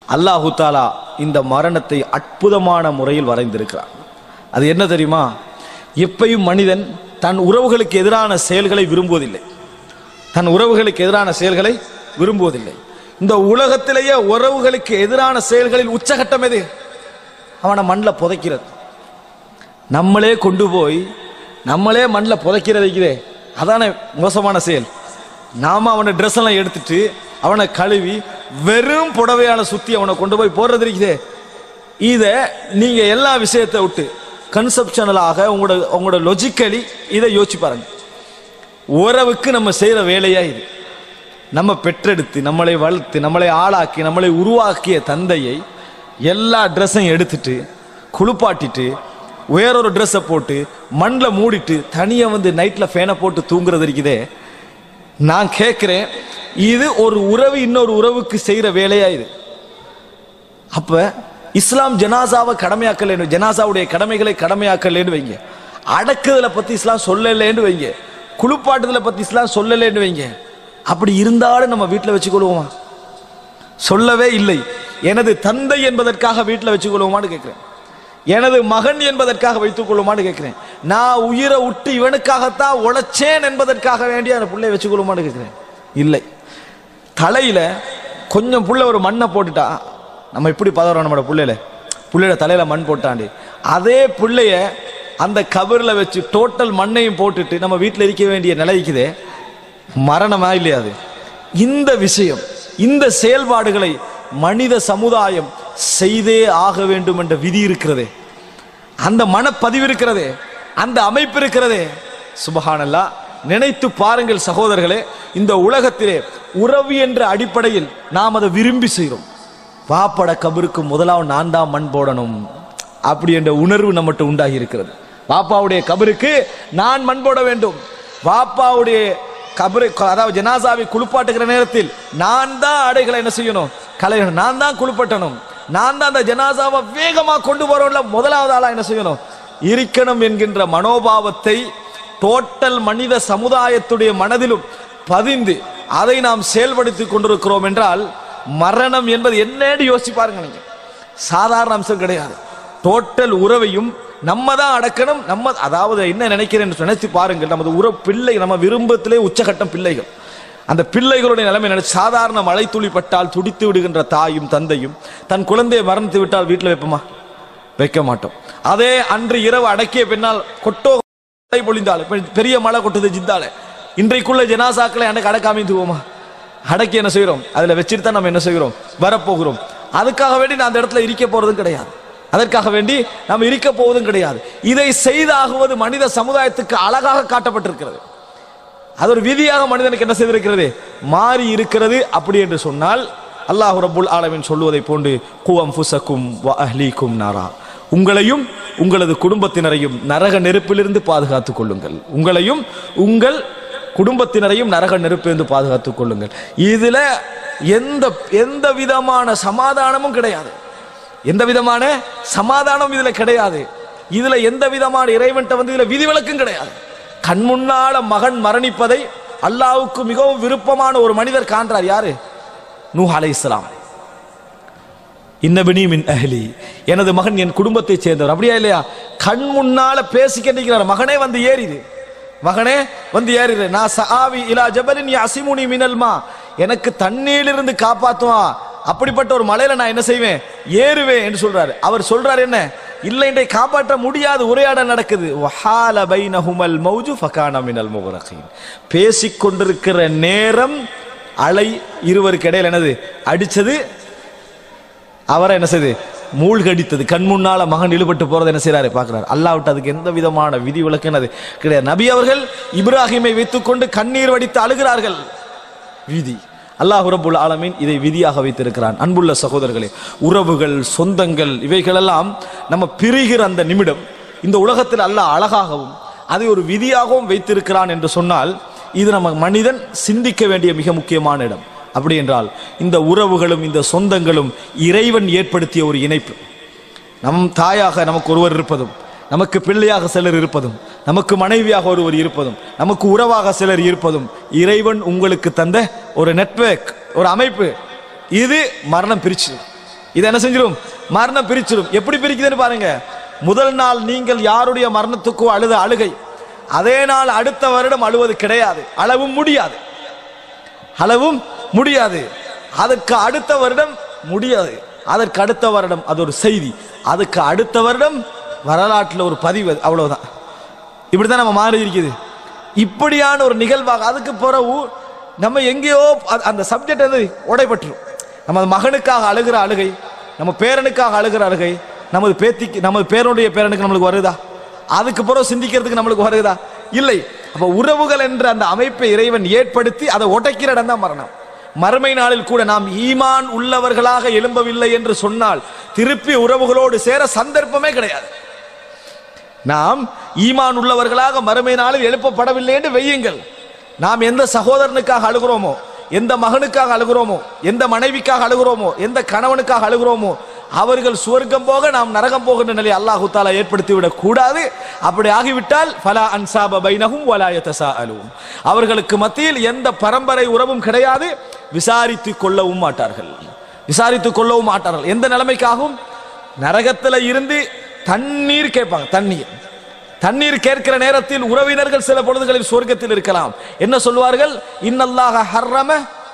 அல்லாஹு தாலா இந்த மரணத்தை அற்புதமான முறையில் வரைந்திருக்கிறார் அது என்ன தெரியுமா எப்பயும் மனிதன் தன் உறவுகளுக்கு எதிரான செயல்களை விரும்புவதில்லை தன் உறவுகளுக்கு எதிரான செயல்களை விரும்புவதில்லை இந்த உலகத்திலேயே உறவுகளுக்கு எதிரான செயல்களில் உச்சகட்டம் எது அவனை மண்ணில் புதைக்கிறது நம்மளே கொண்டு போய் நம்மளே மண்ணில் புதைக்கிறது இருக்குதே அதானே மோசமான செயல் நாம அவனை ட்ரெஸ் எல்லாம் எடுத்துட்டு அவனை கழுவி வெறும் புடவையால சுத்தி அவனை கொண்டு போய் போடுறது இருக்குதே இதை நீங்க எல்லா விஷயத்தை விட்டு கன்செப்ஷனலாக உங்களோட உங்களோட லொஜிக்கலி இதை யோசிச்சு பாருங்க உறவுக்கு நம்ம செய்யற வேலையா இது நம்ம பெற்றெடுத்து நம்மளை வளர்த்து நம்மளை ஆளாக்கி நம்மளை உருவாக்கிய தந்தையை எல்லா ட்ரெஸ்ஸையும் எடுத்துட்டு குளிப்பாட்டிட்டு வேறொரு ட்ரெஸ்ஸை போட்டு மண்ணில் மூடிட்டு தனியாக வந்து நைட்டில் ஃபேனை போட்டு தூங்குறது இருக்குதே நான் கேட்குறேன் இது ஒரு உறவு இன்னொரு உறவுக்கு செய்கிற வேலையா இது அப்ப இஸ்லாம் ஜனாசாவை கடமையாக்கலேன்னு ஜனாசாவுடைய கடமைகளை கடமையாக்கலேன்னு வைங்க அடக்குதலை பத்தி இஸ்லாம் சொல்லலேன்னு வைங்க குளிப்பாட்டுதலை பத்தி இஸ்லாம் சொல்லலேன்னு வைங்க அப்படி இருந்தாலும் நம்ம வீட்டில் வச்சுக்கொள்வோமா சொல்லவே இல்லை எனது தந்தை என்பதற்காக வீட்டில் வச்சுக்கொள்வோமான்னு கேட்கிறேன் எனது மகன் என்பதற்காக வைத்துக் கொள்ளுமான்னு கேட்கிறேன் நான் உயிரை விட்டு இவனுக்காகத்தான் உழைச்சேன் என்பதற்காக வேண்டி அந்த பிள்ளைய வச்சுக்கொள்ளுமான்னு கேட்கிறேன் இல்லை தலையில கொஞ்சம் புள்ள ஒரு மண்ணை போட்டுட்டா நம்ம இப்படி பதறோம் நம்மளோட புள்ளையில புள்ளையோட தலையில மண் போட்டாண்டி அதே புள்ளைய அந்த கபரில் வச்சு டோட்டல் மண்ணையும் போட்டுட்டு நம்ம வீட்டில் இருக்க வேண்டிய நிலைக்குதே மரணமா இல்லையா அது இந்த விஷயம் இந்த செயல்பாடுகளை மனித சமுதாயம் செய்தே ஆக வேண்டும் என்ற விதி இருக்கிறதே அந்த மனப்பதிவு இருக்கிறதே அந்த அமைப்பு இருக்கிறதே சுபஹானல்லா நினைத்து பாருங்கள் சகோதரர்களே இந்த உலகத்திலே உறவு என்ற அடிப்படையில் நாம் அதை விரும்பி செய்கிறோம் வாப்பட கபருக்கு முதலாவது நான் தான் மண் போடணும் அப்படி என்ற உணர்வு நம்மகிட்ட உண்டாகி இருக்கிறது வாப்பாவுடைய கபருக்கு நான் மண் போட வேண்டும் வாப்பாவுடைய கபரு அதாவது ஜனாசாவை குளிப்பாட்டுகிற நேரத்தில் நான் தான் ஆடைகளை என்ன செய்யணும் கலையணும் நான் தான் குளிப்பட்டணும் நான் தான் அந்த ஜனாசாவை வேகமா கொண்டு போறோம்ல முதலாவது ஆளா என்ன செய்யணும் இருக்கணும் என்கின்ற மனோபாவத்தை டோட்டல் மனித சமுதாயத்துடைய மனதிலும் பதிந்து அதை நாம் செயல்படுத்தி கொண்டிருக்கிறோம் என்றால் மரணம் என்பது என்னன்னு யோசிச்சு பாருங்க நீங்க சாதாரண அம்சம் கிடையாது டோட்டல் உறவையும் நம்ம தான் அடக்கணும் நம்ம அதாவது என்ன நினைக்கிறேன் நினைச்சு பாருங்கள் நமது உற பிள்ளை நம்ம விரும்பத்திலே உச்சகட்டம் பிள்ளைகள் அந்த பிள்ளைகளுடைய நிலைமை நினைச்சு சாதாரண மழை துளி பட்டால் துடித்து விடுகின்ற தாயும் தந்தையும் தன் குழந்தையை மறந்து விட்டால் வீட்டில் வைப்போமா வைக்க மாட்டோம் அதே அன்று இரவு அடக்கிய பின்னால் கொட்டோ மழை பொழிந்தால் இப்ப பெரிய மழை கொட்டுது ஜித்தால இன்றைக்குள்ள ஜனாசாக்களை அன்னைக்கு அடக்காம தூவோமா அடக்கி என்ன செய்கிறோம் அதில் வச்சுட்டு தான் நம்ம என்ன செய்கிறோம் வரப்போகிறோம் அதுக்காக வேண்டி நான் அந்த இடத்துல இருக்க போறதும் கிடையாது அதற்காக வேண்டி நாம் இருக்க போவதும் கிடையாது இதை செய்தாகுவது மனித சமுதாயத்துக்கு அழகாக காட்டப்பட்டிருக்கிறது அது ஒரு விதியாக மனிதனுக்கு என்ன செய்திருக்கிறது மாறி இருக்கிறது அப்படி என்று சொன்னால் அல்லாஹ் ரப்புல் ஆலமின் சொல்லுவதை போன்று குவம் ஃபுசக்கும் வ அஹ்லீக்கும் நாரா உங்களையும் உங்களது குடும்பத்தினரையும் நரக நெருப்பிலிருந்து பாதுகாத்துக் கொள்ளுங்கள் உங்களையும் உங்கள் குடும்பத்தினரையும் நரக நெருப்பிலிருந்து பாதுகாத்துக் கொள்ளுங்கள் இதுல எந்த எந்த விதமான சமாதானமும் கிடையாது எந்த விதமான சமாதானம் இதுல கிடையாது இதுல எந்த விதமான இறைவன்ட்ட வந்து இதுல விதிவிலக்கும் கிடையாது கண் முன்னால மகன் மரணிப்பதை அல்லாவுக்கு மிகவும் விருப்பமான ஒரு மனிதர் காண்றார் யாரு நூஹ் அலைஹிஸ்ஸலாம் இன்னபினி மின் அஹ்லி எனது மகன் என் குடும்பத்தைச் சேர்ந்தவர் அப்படியா இல்லையா கண் முன்னால பேசிக்கிட்டு மகனே வந்து ஏறிது மகனே வந்து ஏறிடு நான் சஆவி இலா ஜபலின் அசிமுனி மினல்மா எனக்கு தண்ணீரிலிருந்து காப்பாத்துவான் அப்படிப்பட்ட ஒரு மலையில நான் என்ன செய்வேன் ஏறுவேன் என்று சொல்றாரு அவர் சொல்றாரு என்ன இல்லை இன்றை காப்பாற்ற முடியாது உரையாடல் நடக்குது வஹால பைனஹுமல் மௌஜு ஃபகான மினல் முகரகீன் பேசிக் கொண்டிருக்கிற நேரம் அலை இருவருக்கு இடையில என்னது அடிச்சது அவரை என்ன செய்யுது மூழ்கடித்தது கண் முன்னால மகன் இழுபட்டு போறதை என்ன செய்யறாரு பார்க்கிறார் அல்லாவிட்டு அதுக்கு எந்த விதமான விதி விலக்குனது கிடையாது நபி அவர்கள் இப்ராஹிமை வைத்துக்கொண்டு கண்ணீர் வடித்து அழுகிறார்கள் விதி அல்லாஹ் ரப்புல் ஆலமீன் இதை விதியாக வைத்திருக்கிறான் அன்புள்ள சகோதரர்களே உறவுகள் சொந்தங்கள் இவைகளெல்லாம் நம்ம பிரிகிற அந்த நிமிடம் இந்த உலகத்தில் அல்லாஹ் அழகாகவும் அதை ஒரு விதியாகவும் வைத்திருக்கிறான் என்று சொன்னால் இது நம்ம மனிதன் சிந்திக்க வேண்டிய மிக முக்கியமான இடம் அப்படி என்றால் இந்த உறவுகளும் இந்த சொந்தங்களும் இறைவன் ஏற்படுத்திய ஒரு இணைப்பு நம் தாயாக நமக்கு ஒருவர் இருப்பதும் நமக்கு பிள்ளையாக சிலர் இருப்பதும் நமக்கு மனைவியாக ஒருவர் இருப்பதும் நமக்கு உறவாக சிலர் இருப்பதும் இறைவன் உங்களுக்கு தந்த ஒரு நெட்வொர்க் ஒரு அமைப்பு இது மரணம் பிரிச்சு இது என்ன செஞ்சிடும் மரணம் பிரிச்சிடும் எப்படி பிரிக்குதுன்னு பாருங்க முதல் நாள் நீங்கள் யாருடைய மரணத்துக்கோ அழுத அழுகை அதே நாள் அடுத்த வருடம் அழுவது கிடையாது அளவும் முடியாது அளவும் முடியாது அதற்கு அடுத்த வருடம் முடியாது அதற்கு அடுத்த வருடம் அது ஒரு செய்தி அதுக்கு அடுத்த வருடம் வரலாற்றில் ஒரு பதிவு அது, அவ்வளவுதான் இப்படிதான் நம்ம மாறி இருக்குது இப்படியான ஒரு நிகழ்வாக அதுக்கு பிறகு நம்ம எங்கேயோ அ- அந்த சப்ஜெக்ட் வந்து உடைபட்டுரும் நமது மகனுக்காக அழுகிற அழுகை நம்ம பேரனுக்காக அழுகிற அழுகை நமது பேத்திக்கு நமது பேரனுடைய பேரனுக்கு நம்மளுக்கு வருதா அதுக்கு பிறகு சிந்திக்கிறதுக்கு நம்மளுக்கு வருதா இல்லை அப்ப உறவுகள் என்ற அந்த அமைப்பை இறைவன் ஏற்படுத்தி அதை உடைக்கிற இடம் தான் மரணம் மறுமை நாளில் கூட நாம் ஈமான் உள்ளவர்களாக எழும்பவில்லை என்று சொன்னால் திருப்பி உறவுகளோடு சேர சந்தர்ப்பமே கிடையாது நாம் ஈமான் உள்ளவர்களாக மறுமை நாளில் எழுப்பப்படவில்லை என்று வையுங்கள் நாம் எந்த சகோதரனுக்காக அழுகிறோமோ எந்த மகனுக்காக அழுகிறோமோ எந்த மனைவிக்காக அழுகிறோமோ எந்த கணவனுக்காக அழுகிறோமோ அவர்கள் சுவர்க்கம் போக நாம் நரகம் போகின்ற நிலை அல்லாஹு தாலா ஏற்படுத்தி விடக் கூடாது அப்படி ஆகிவிட்டால் ஃபலா அன்சாப பைனஹும் வலா யதசாஅலூன் அவர்களுக்கு மத்தியில் எந்த பரம்பரை உறவும் கிடையாது விசாரித்து கொள்ளவும் மாட்டார்கள் விசாரித்து கொள்ளவும் மாட்டார்கள் எந்த நிலைமைக்காகவும் நரகத்துல இருந்து தண்ணீர் கேட்பாங்க தண்ணீர் தண்ணீர் கேட்கிற நேரத்தில் உறவினர்கள் சில பொழுதுகளில் சொர்க்கத்தில் இருக்கலாம் என்ன சொல்வார்கள் இன்னல்லாஹ ஹர்ரம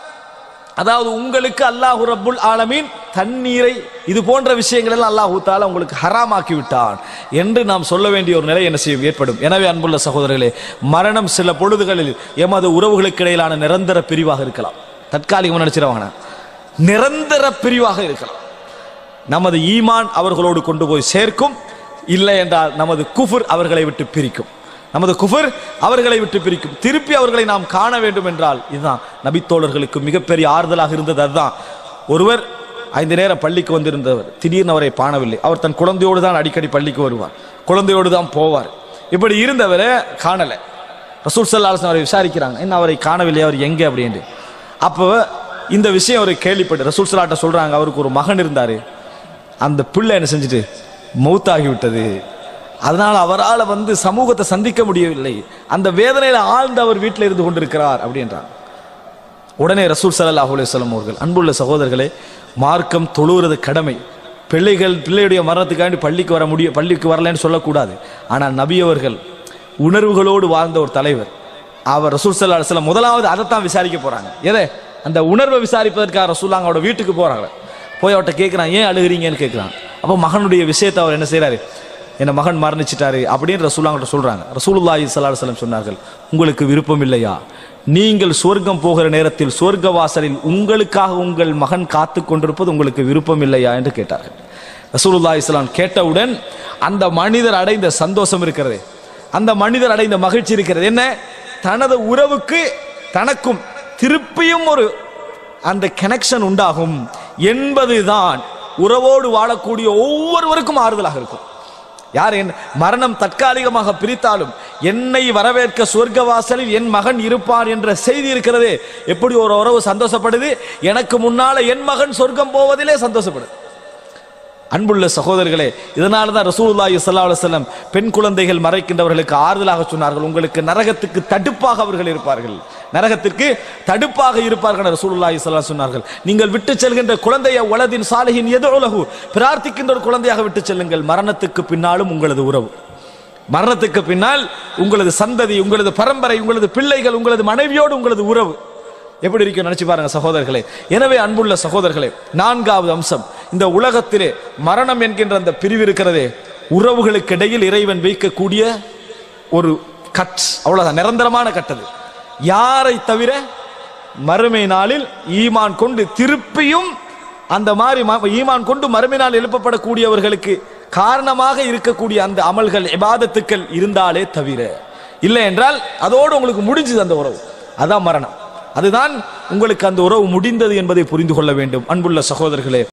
அதாவது உங்களுக்கு அல்லாஹு ரப்புல் ஆலமீன் தண்ணீரை இது போன்ற விஷயங்கள் எல்லாம் அல்லாஹு தாலா உங்களுக்கு ஹராமாக்கி விட்டான் என்று நாம் சொல்ல வேண்டிய ஒரு நிலை என்ன செய்யும் ஏற்படும் எனவே அன்புள்ள சகோதரர்களே மரணம் சில பொழுதுகளில் எமது உறவுகளுக்கு இடையிலான நிரந்தர பிரிவாக இருக்கலாம் தற்காலிகமாக நினைச்சிருவாங்க நிரந்தர பிரிவாக இருக்கலாம் நமது ஈமான் அவர்களோடு கொண்டு போய் சேர்க்கும் இல்லை என்றால் நமது குஃபர் அவர்களை விட்டு பிரிக்கும் நமது குஃபர் அவர்களை விட்டு பிரிக்கும் திருப்பி அவர்களை நாம் காண வேண்டும் என்றால் இதுதான் நபித்தோழர்களுக்கு மிகப்பெரிய ஆறுதலாக இருந்தது அதுதான் ஒருவர் ஐந்து நேரம் பள்ளிக்கு வந்திருந்தவர் திடீர்னு அவரை காணவில்லை அவர் தன் குழந்தையோடு தான் அடிக்கடி பள்ளிக்கு வருவார் குழந்தையோடு தான் போவார் இப்படி இருந்தவரை காணலை ரசூல் சல்லாஹ் அவரை விசாரிக்கிறாங்க என்ன அவரை காணவில்லை அவர் எங்கே அப்படின்ட்டு அப்போ இந்த விஷயம் அவரை கேள்விப்பட்டு ரசூல் சலாட்ட சொல்றாங்க அவருக்கு ஒரு மகன் இருந்தாரு அந்த பிள்ளை என்ன செஞ்சுட்டு மௌத்தாகி விட்டது அதனால் அவரால் வந்து சமூகத்தை சந்திக்க முடியவில்லை அந்த வேதனையில ஆழ்ந்து அவர் வீட்டில் இருந்து கொண்டிருக்கிறார் அப்படின்றாங்க உடனே ரசூல் ஸல்லல்லாஹு அலைஹி வஸல்லம் அவர்கள் அன்புள்ள சகோதரர்களே மார்க்கம் தொழுகிறது கடமை பிள்ளைகள் பிள்ளையுடைய மரணத்துக்காண்டி பள்ளிக்கு வர முடியும் பள்ளிக்கு வரலைன்னு சொல்லக்கூடாது ஆனால் நபி அவர்கள் உணர்வுகளோடு வாழ்ந்த ஒரு தலைவர் அவர் ரசூல் ஸல்லல்லாஹு அலைஹி வஸல்லம் முதலாவது அதைத்தான் விசாரிக்க போறாங்க எதை அந்த உணர்வை விசாரிப்பதற்காக ரசூல்லாங்க அவரோட வீட்டுக்கு போறாங்க போய் அவர்கிட்ட கேட்குறான் ஏன் அழுகிறீங்கன்னு கேட்குறான் அப்போ மகனுடைய விஷயத்தை அவர் என்ன செய்றாரு என் மகன் மரணிச்சிட்டாரு அப்படின்னு ரசூல்லாங்கிட்ட சொல்றாங்க ரசூலுல்லாஹி ஸல்லல்லாஹு அலைஹி வஸல்லம் சொன்னார்கள் உங்களுக்கு விருப்பம் இல்லையா நீங்கள் சுவர்க்கம் போகிற நேரத்தில் சுவர்க்க வாசலில் உங்களுக்காக உங்கள் மகன் காத்து கொண்டிருப்பது உங்களுக்கு விருப்பம் இல்லையா என்று கேட்டார்கள் ரசூலுல்லாஹி ஸல்லல்லாஹு கேட்டவுடன் அந்த மனிதர் அடைந்த சந்தோஷம் இருக்கிறது அந்த மனிதர் அடைந்த மகிழ்ச்சி இருக்கிறது என்ன தனது உறவுக்கு தனக்கும் திருப்பியும் ஒரு அந்த கனெக்ஷன் உண்டாகும் என்பதுதான் உறவோடு வாழக்கூடிய ஒவ்வொருவருக்கும் ஆறுதலாக இருக்கும் யார் என் மரணம் தற்காலிகமாக பிரித்தாலும் என்னை வரவேற்க சொர்க்க வாசலில் என் மகன் இருப்பான் என்ற செய்தி இருக்கிறதே எப்படி ஒரு உறவு சந்தோஷப்படுது எனக்கு முன்னால என் மகன் சொர்க்கம் போவதிலே சந்தோஷப்படுது அன்புள்ள சகோதரர்களே இதனால தான் ரசூலுல்லாஹி ஸல்லல்லாஹு அலைஹி வஸல்லம் பெண் குழந்தைகள் மறைக்கின்றவர்களுக்கு ஆறுதலாக சொன்னார்கள் உங்களுக்கு நரகத்துக்கு தடுப்பாக அவர்கள் இருப்பார்கள் நரகத்திற்கு தடுப்பாக இருப்பார்கள் என ரசூலுல்லாஹி ஸல்லல்லாஹு அலைஹி வஸல்லம் சொன்னார்கள் நீங்கள் விட்டு செல்கின்ற குழந்தைய உலதின் சாலிஹின் எதுலகு பிரார்த்திக்கின்ற ஒரு குழந்தையாக விட்டு செல்லுங்கள் மரணத்துக்கு பின்னாலும் உங்களது உறவு மரணத்துக்கு பின்னால் உங்களது சந்ததி உங்களது பரம்பரை உங்களது பிள்ளைகள் உங்களது மனைவியோடு உங்களது உறவு எப்படி இருக்கும் நினைச்சு பாருங்க சகோதரர்களே எனவே அன்புள்ள சகோதரர்களே நான்காவது அம்சம் இந்த உலகத்திலே மரணம் என்கின்ற அந்த பிரிவு இருக்கிறதே உறவுகளுக்கு இடையில் இறைவன் வைக்கக்கூடிய ஒரு கட் அவ்வளவுதான் நிரந்தரமான கட்டது யாரை தவிர மறுமை நாளில் ஈமான் கொண்டு திருப்பியும் அந்த மாதிரி ம- ஈமான் கொண்டு மறுமை நாள் எழுப்பப்படக்கூடியவர்களுக்கு காரணமாக இருக்கக்கூடிய அந்த அமல்கள் இபாதத்துக்கள் இருந்தாலே தவிர இல்லை என்றால் அதோடு உங்களுக்கு முடிஞ்சது அந்த உறவு அதான் மரணம் அதுதான் உங்களுக்கு அந்த உறவு முடிந்தது என்பதை புரிந்து கொள்ள வேண்டும் அன்புள்ள சகோதரர்களே